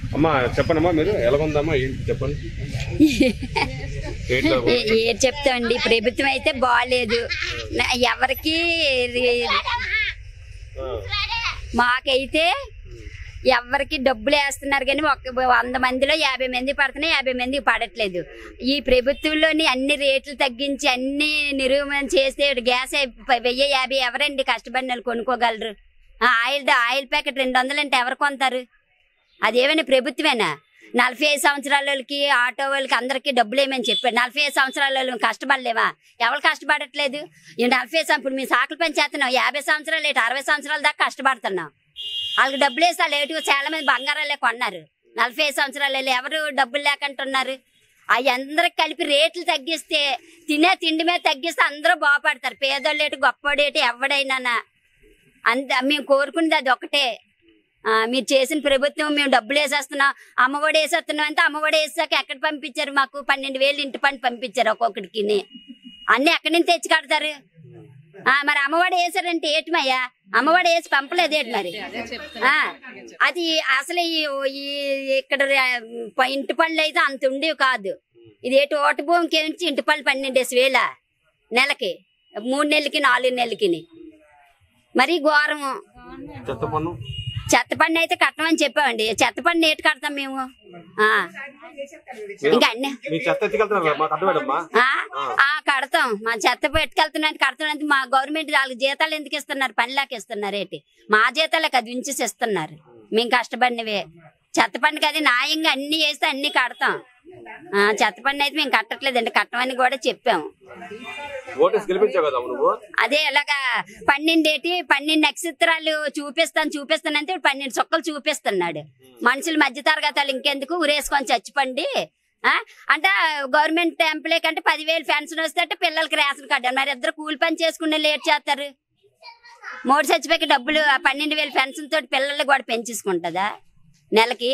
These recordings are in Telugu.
అమ్మా చెప్పండమ్మా మీరు ఎలాగుందమ్మా ఏంటి చెప్పండి ఏంటి ఎలా ఉంది? ఏ- ఏం చెప్తామండి ప్రభుత్వం అయితే బాగాలేదు నా- ఎవరికి రి- ఆ, మాకైతే ఎవరికి డబ్బులు వేస్తున్నారు కానీ ఒక వంద మందిలో యాభై మంది పడుతున్నాయి యాభై మందికి పడట్లేదు ఈ ప్రభుత్వంలోని అన్ని రేట్లు తగ్గించి అన్ని నిరూపణ చేస్తే గ్యాస్ అయి- వెయ్యి యాభై ఎవరండి కష్టపడిన వాళ్ళు కొనుక్కోగలరు ఆ, ఆయిల్ ఆయిల్ ప్యాకెట్ రెండు వందలు అంటే ఎవరు కొంటారు అదేమైనా ప్రభుత్వమేనా నలభై ఐదు సంవత్సరాల వాళ్ళకి ఆటో వాళ్ళకి అందరికీ డబ్బులు ఏమని చెప్పాడు నలభై ఐదు సంవత్సరాల వాళ్ళు కష్టపడలేవా ఎవరు కష్టపడట్లేదు ఈ నలభై సం- ఇప్పుడు మీ సాకులు పని చేస్తున్నాం యాభై సంవత్సరాలు లేటు అరవై సంవత్సరాల దాకా కష్టపడుతున్నాం వాళ్ళకి డబ్బులు వేసి వాళ్ళు లేటు చాలా మంది బంగారాలే కొన్నారు నలభై ఐదు సంవత్సరాలు వాళ్ళు ఎవరు డబ్బులు లేకుంటున్నారు అవి అందరికి కలిపి రేట్లు తగ్గిస్తే తినే తిండి మీద తగ్గిస్తే అందరూ బాగుపడతారు పేదోళ్ళు ఏటి గొప్పోడు ఏటి ఎవడైనా అంత మేము కోరుకునేది అది ఒకటే ఆ, మీరు చేసిన ప్రభుత్వం మేము డబ్బులు వేసేస్తున్నాం అమ్మఒడి వేసేస్తున్నాం అంటే అమ్మఒడి వేసాక ఎక్కడ పంపించారు మాకు పన్నెండు వేలు ఇంటి పని పంపించారు ఒక్కొక్కడికి అన్ని ఎక్కడి నుంచి తెచ్చి కడతారు ఆ, మరి అమ్మఒడి వేసారంటే ఏటిమయ్యా అమ్మఒడి వేసి పంపలేదు ఏంటి మరి ఆ, అది అసలు ఈ ఈ- ఇక్కడ ర- ఇంటి పనులు అయితే అంత ఉండేవి కాదు ఇది ఏటి ఓటు భూమికి నుంచి ఇంటి పనులు పన్నెండేసి వేల నెలకి మూడు నెలలకి నాలుగు నెలలకి మరి ఘోరం చెత్త పన్ను చెత్త పన్ను అయితే కట్టమని చెప్పామండి చెత్త పన్ను ఏటి కడతాం మేము ఆ. ఇంకా అన్ని మీ చెత్త ఎత్తుకెళ్తున్నారు మాకు అర్థమేడమ్మా ఆ? ఆ కడతాం మా చెత్త పెట్టుకెళ్తున్నాను కడతానంటే మా గవర్నమెంట్ వాళ్ళకి జీతాలు ఎందుకు ఇస్తున్నారు పనిలాకి ఇస్తున్నారు ఏంటి మా జీతాలకు అది ఉంచేసి ఇస్తున్నారు మేము కష్టపడినవే చెత్త పన్నుకి అది న్యాయంగా అన్ని వేస్తే అన్ని కడతాం ఆ, చెత్త పన్ను అయితే మేము కట్టట్లేదండి కట్టమని కూడా చెప్పాము ఓటేసి గెలిపించావు కదా నువ్వు అదే ఇలాగా పన్నెండేటి పన్నెండు నక్షత్రాలు చూపిస్తాను చూపిస్తానంటే ఇప్పుడు పన్నెండు చుక్కలు చూపిస్తున్నాడు మనుషులు మధ్య తరగతాలు ఇంకెందుకు ఉరేసుకొని చచ్చిపోండి ఆ? అంటే గవర్నమెంట్ ఎంప్లాయ్ కంటే పదివేలు పెన్షన్ వస్తే అంటే పిల్లలకి రేషన్ కార్డు మరి ఇద్దరు కూలి పని చేసుకునే లేట్ చేస్తారు మూడు చచ్చిపోయి డబ్బులు ఆ పన్నెండు వేలు పెన్షన్ తోటి పిల్లలకి కూడా పెంచేసుకుంటుందా నెలకి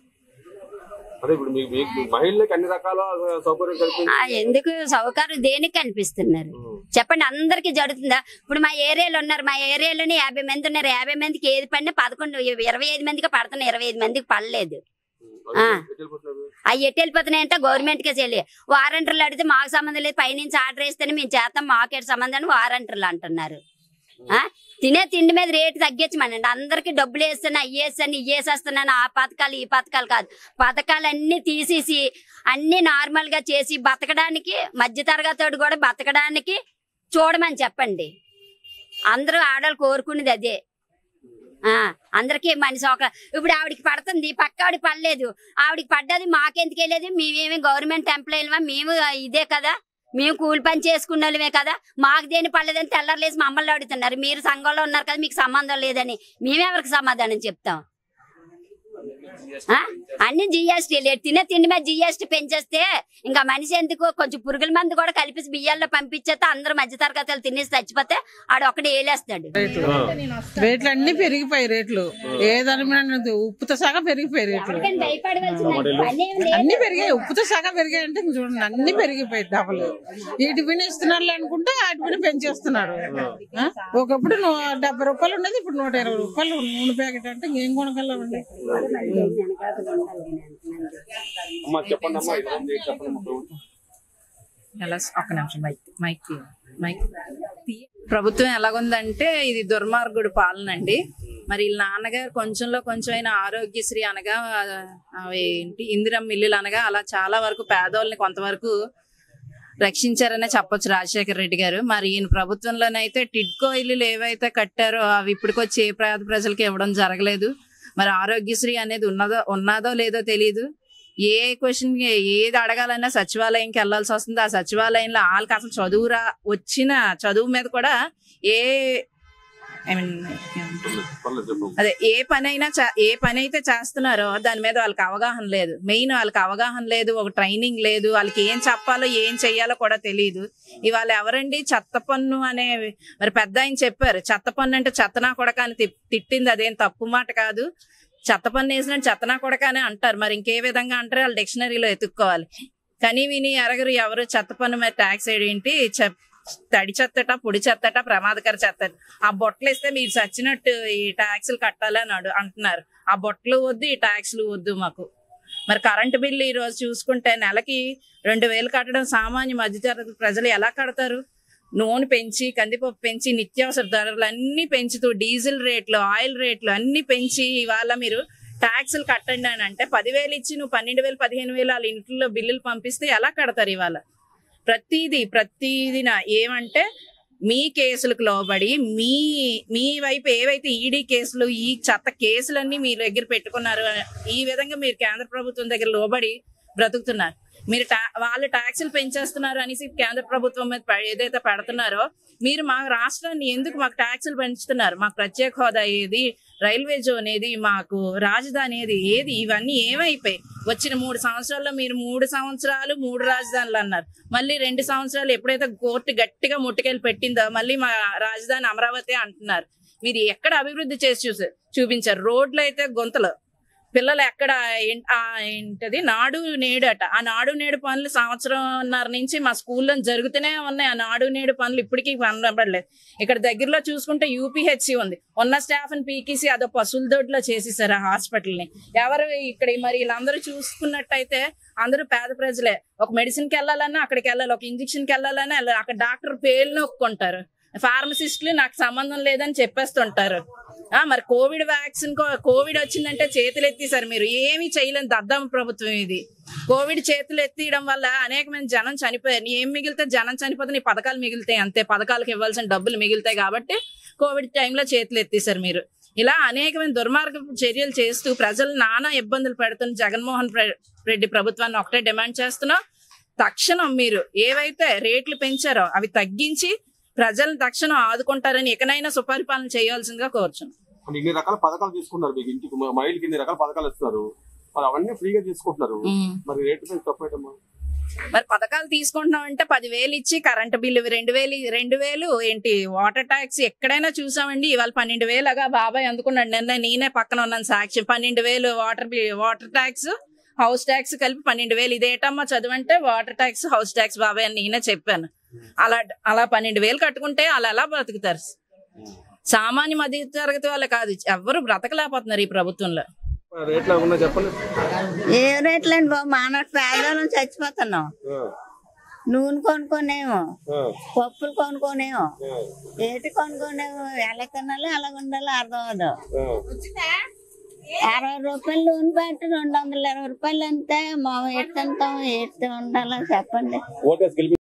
అదే ఇప్పుడు మీ మీకు మహిళలకు అన్ని రకాల సౌకర్యం కల్పించి ఆ, ఎందుకు సౌకర్యం దేనికి కనిపిస్తున్నారు చెప్పండి అందరికి జరుగుతుందా ఇప్పుడు మా ఏరియాలో ఉన్నారు మా ఏరియాలోనే యాభై మంది ఉన్నారు యాభై మందికి ఏది పడినా పదకొండు ఇరవై ఐదు మందికి పడుతున్నాయి ఇరవై ఐదు మందికి పడలేదు అదే, ఆ. ఎటు వెళ్ళిపోతున్నావు? అవి ఎట్టి వెళ్ళిపోతున్నాయంటే గవర్నమెంట్ కే చెల్లి వారంటీలు అడిగితే మాకు సంబంధం లేదు పైనుంచి ఆర్డర్ వేస్తేనే మేము చేస్తాం మాకేటి సంబంధం అని వారంటీలు అంటున్నారు ఆ? తినే తిండి మీద రేటు తగ్గించమనండి అందరికి డబ్బులు వేస్తాను అయ్యేస్తాను ఇయ్యేసేస్తున్నాను ఆ పథకాలు ఈ పథకాలు కాదు పథకాలన్నీ తీసేసి అన్ని నార్మల్ గా చేసి బతకడానికి మధ్య తరగతి కూడా బతకడానికి చూడమని చెప్పండి అందరూ ఆడవాళ్ళు కోరుకునేది అదే ఆ అందరికీ మనిషి ఒక ఇప్పుడు ఆవిడకి పడుతుంది పక్క ఆవిడకి పడలేదు ఆవిడకి పడ్డది మాకెందుకు వెళ్ళేది మేమేమి గవర్నమెంట్ ఎంప్లాయీలమా మేము ఇదే కదా మేము కూలి పని చేసుకున్న వాళ్ళమే కదా మాకు దేని పడలేదని తెల్లర్లేసి మమ్మల్ని అడుగుతున్నారు మీరు సంఘంలో ఉన్నారు కదా మీకు సంబంధం లేదని మేమెవరికి సమాధానం చెప్తాం ఆ? అన్ని జిఎస్టీ తినే తిండి మీద జిఎస్టీ పెంచేస్తే ఇంకా మనిషి ఎందుకు కొంచెం పురుగుల మందు కూడా కలిపి బియ్యాల్లో పంపించేస్తే అందరూ మధ్య తరగతులు తినేసి చచ్చిపోతే ఆడు ఒకటి వేలేస్తాడు రేట్లు అన్ని పెరిగిపోయి రేట్లు ఏదాని మీద ఉన్నది ఉప్పుతో సగం పెరిగిపోయి రేట్లు అన్ని పెరిగాయి ఉప్పుతో సగం పెరిగాయి అంటే ఇంక చూడండి అన్ని పెరిగిపోయి డబ్బులు వీటి పైన ఇస్తున్నారు అనుకుంటే వాటి పైన పెంచేస్తున్నారు ఆ? ఒకప్పుడు నూ- డెబ్బై రూపాయలు ఉండేది ఇప్పుడు నూట ఇరవై రూపాయలు నూనె ప్యాకెట్ అంటే ఇంకేం కొనగలమండి అమ్మా చెప్పండి అమ్మా ఇలా ఉంది, చెప్పండి అమ్మా ప్రభుత్వం. ఎలా ఒక్క నిమిషం మైక్ మైక్ తీ- మైక్ తీ- ప్రభుత్వం ఎలాగుందంటే ఇది దుర్మార్గుడు పాలన అండి మరి వీళ్ళ నాన్నగారు కొంచెంలో కొంచెం అయినా ఆరోగ్యశ్రీ అనగా ఆ, ఏంటి ఇందిరం మిల్లులు అనగా అలా చాలా వరకు పేదోళ్ళని కొంతవరకు రక్షించారనే చెప్పొచ్చు రాజశేఖర రెడ్డి గారు మరి ఈయన ప్రభుత్వంలోనైతే టిడ్కో ఇల్లులు ఏవైతే కట్టారో అవి ఇప్పటికొచ్చి ఏ పేద ప్రజలకి ఇవ్వడం జరగలేదు మరి ఆరోగ్యశ్రీ అనేది ఉన్నదో ఉన్నదో లేదో తెలియదు ఏ క్వశ్చన్ ఏది అడగాలన్నా సచివాలయంకి వెళ్ళాల్సి వస్తుంది ఆ సచివాలయంలో వాళ్ళకి అసలు చదువు రా వచ్చిన చదువు మీద కూడా ఏ ఐ మీన్ పర్లేదు చెప్పు అదే ఏ పని అయినా చే- ఏ పని అయితే చేస్తున్నారో దాని మీద వాళ్ళకి అవగాహన లేదు మెయిన్ వాళ్ళకి అవగాహన లేదు ఒక ట్రైనింగ్ లేదు వాళ్ళకి ఏం చెప్పాలో ఏం చెయ్యాలో కూడా తెలియదు ఇవాళ ఎవరండి చెత్త పన్ను అనే మరి పెద్ద ఆయన చెప్పారు చెత్త పన్ను అంటే చెత్తనా కొడక అని తి- తిట్టింది అదేం తప్పు మాట కాదు చెత్త పన్ను వేసిన చెత్తనా కొడక అని అంటారు మరి ఇంకే విధంగా అంటారు వాళ్ళు డిక్షనరీలో ఎత్తుక్కోవాలి కానీ విని ఎరగరు ఎవరు చెత్త పన్ను మీద ట్యాక్స్ ఏంటి చెప్ తడి చెత్తట పొడి చెత్తట ప్రమాదకర చెత్త ఆ బొట్టలు ఇస్తే మీరు చచ్చినట్టు ఈ ట్యాక్సులు కట్టాలి అని అడు- అంటున్నారు ఆ బొట్టలు వద్దు ఈ ట్యాక్స్లు వద్దు మాకు మరి కరెంటు బిల్లు ఈ రోజు చూసుకుంటే నెలకి రెండు వేలు కట్టడం సామాన్య మధ్యతరగతి ప్రజలు ఎలా కడతారు నూనె పెంచి కందిపప్పు పెంచి నిత్యావసర ధరలు అన్ని పెంచుతూ డీజిల్ రేట్లు ఆయిల్ రేట్లు అన్ని పెంచి ఇవాళ మీరు ట్యాక్సులు కట్టండి అని అంటే పదివేలు ఇచ్చి నువ్వు పన్నెండు వేలు పదిహేను వేలు వాళ్ళ ఇంట్లో బిల్లులు పంపిస్తే ఎలా కడతారు ఇవాళ ప్రతిదీ ప్రతిదీ నా ఏమంటే మీ కేసులకు లోబడి మీ మీ వైపు ఏవైతే ఈడీ కేసులు ఈ చెత్త కేసులన్నీ మీ దగ్గర పెట్టుకున్నారు ఈ విధంగా మీరు కేంద్ర ప్రభుత్వం దగ్గర లోబడి బ్రతుకుతున్నారు మీరు టా- వాళ్ళు ట్యాక్సులు పెంచేస్తున్నారు అనేసి కేంద్ర ప్రభుత్వం మీద ప- ఏదైతే పెడుతున్నారో మీరు మా రాష్ట్రాన్ని ఎందుకు మాకు ట్యాక్సులు పెంచుతున్నారు మాకు ప్రత్యేక హోదా ఏది రైల్వే జోన్ ఏది మాకు రాజధాని ఏది ఏది ఇవన్నీ ఏమైపోయి వచ్చిన మూడు సంవత్సరాల్లో మీరు మూడు సంవత్సరాలు మూడు రాజధానులు అన్నారు మళ్ళీ రెండు సంవత్సరాలు ఎప్పుడైతే కోర్టు గట్టిగా ముట్టుకెళ్ళి పెట్టిందో మళ్ళీ మా రాజధాని అమరావతి అంటున్నారు మీరు ఎక్కడ అభివృద్ధి చేసి చూసా చూపించారు రోడ్లు అయితే గుంతలు పిల్లలు ఎక్కడ ఏం- ఆ ఏంటది నాడు నేడు అట ఆ నాడు నేడు పనులు సంవత్సరంన్నర నుంచి మా స్కూల్లో జరుగుతూనే ఉన్నాయి ఆ నాడు నేడు పనులు ఇప్పటికీ కనబడలేదు ఇక్కడ దగ్గరలో చూసుకుంటే యూపీహెచ్సి ఉంది ఉన్న స్టాఫ్ ని పీకేసి అదో పశువుల దొడ్లో చేసేసారు ఆ హాస్పిటల్ ని ఎవరు ఇక్కడ మరి వీళ్ళందరూ చూసుకున్నట్టయితే అందరూ పేద ప్రజలే ఒక మెడిసిన్ కి వెళ్ళాలన్నా అక్కడికి వెళ్ళాలి ఒక ఇంజక్షన్ కి వెళ్ళాలన్నా వెళ్ళాలి. అక్కడ డాక్టర్ పేర్లు నొక్కుంటారు ఫార్మసిస్టులు నాకు సంబంధం లేదని చెప్పేస్తుంటారు ఆ మరి కోవిడ్ వ్యాక్సిన్ కో- కోవిడ్ వచ్చిందంటే చేతులు ఎత్తేసారు మీరు ఏమీ చేయలేని దద్దమ్మ ప్రభుత్వం ఇది కోవిడ్ చేతులు ఎత్తేయడం వల్ల అనేకమైన జనం చనిపోయారు ఏం మిగిలితే జనం చనిపోతే నీ పథకాలు మిగులుతాయి అంతే పథకాలకు ఇవ్వాల్సిన డబ్బులు మిగులుతాయి కాబట్టి కోవిడ్ టైంలో చేతులు ఎత్తేసారు మీరు ఇలా అనేకమైన దుర్మార్గపు చర్యలు చేస్తూ ప్రజలు నానా ఇబ్బందులు పెడుతున్న జగన్మోహన్ ప్ర- రెడ్డి ప్రభుత్వాన్ని ఒకటే డిమాండ్ చేస్తున్నాం తక్షణం మీరు ఏవైతే రేట్లు పెంచారో అవి తగ్గించి ప్రజలను తక్షణం ఆదుకుంటారని ఇకనైనా సుపరిపాలన చేయాల్సిందిగా కోరుచున్నాం అంటే ఇన్ని రకాల పథకాలు తీసుకుంటున్నారు మీకు ఇంటికి మ- మహిళకి ఇన్ని రకాల పథకాలు ఇస్తున్నారు మరి అవన్నీ ఫ్రీగా తీసుకుంటున్నారు మరి రేటు పెంచి తప్పేటమ్మా మరి పథకాలు తీసుకుంటున్నాం అంటే పదివేలు ఇచ్చి కరెంట్ బిల్లు రెండు వేలు రెండు వేలు ఏంటి వాటర్ ట్యాక్స్ ఎక్కడైనా చూసామండి ఇవాళ పన్నెండు వేలుగా బాబాయ్ అందుకున్నాడు నిన్న నేనే పక్కన ఉన్నాను సాక్షి పన్నెండు వేలు వాటర్ బి- వాటర్ ట్యాక్స్ హౌస్ ట్యాక్స్ కలిపి పన్నెండు వేలు ఇదేటమ్మా చదువంటే వాటర్ ట్యాక్స్ హౌస్ ట్యాక్స్ బాబాయ్ అని నేనే చెప్పాను అలా అలా పన్నెండు వేలు కట్టుకుంటే వాళ్ళు ఎలా బ్రతుకుతారు సామాన్య మధ్య తరగతి వాళ్ళే కాదు ఎవరు బ్రతకలేకపోతున్నారు ఈ ప్రభుత్వంలో రేట్లు ఏమన్నా చెప్పండి ఏ రేట్లండి బాబు మానవ పేదలను చచ్చిపోతున్నాం ఆ, నూనె కొనుక్కోనేమో ఆ, పప్పులు కొనుక్కోనేమో ఆ, ఏటి కొనుక్కోనేమో ఎలా తినాలి అలా ఉండాలి అర్థం అవదు ఆ. అరవై రూపాయలు నూనె పెట్టి రెండు వందల ఇరవై రూపాయలు అంతే మా ఎట్టంతాం ఎట్టు ఉండాలో చెప్పండి ఓటేసి గెలిపి